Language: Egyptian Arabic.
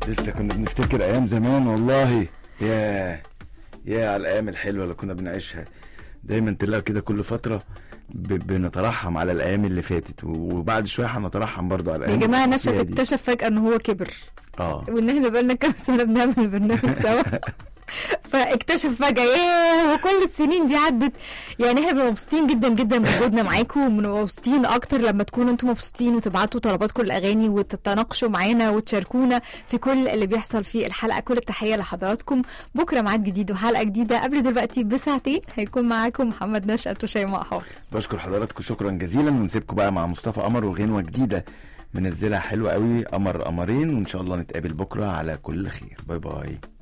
لسه كنا بنفتكر ايام زمان والله يا يا على الايام الحلوه اللي كنا بنعيشها دايما تلاقي كده كل فتره ب... بنترحم على الايام اللي فاتت وبعد شويه هنترحم برضو على يا الايام جماعه اللي نشأت فيها دي. اكتشف فجاه ان هو كبر اه وان احنا بقالنا كام سنه بنعمل البرنامج سوا فاكتشف فجاه ياه وكل السنين دي عدت يعني احنا بنبقى مبسوطين جدا جدا بوجودنا معاكم وبنبقى مبسوطين اكتر لما تكونوا انتم مبسوطين وتبعتوا طلباتكم الاغاني وتتناقشوا معانا وتشاركونا في كل اللي بيحصل في الحلقه كل التحيه لحضراتكم بكره ميعاد جديد وحلقه جديده قبل دلوقتي بساعتين هيكون معاكم محمد نشأت وشيماء حافظ بشكر حضراتكم شكرا جزيلا ونسيبكم بقى مع مصطفى قمر وغنوه جديده منزلها حلوه قوي قمر قمرين وان شاء الله نتقابل بكره على كل خير باي باي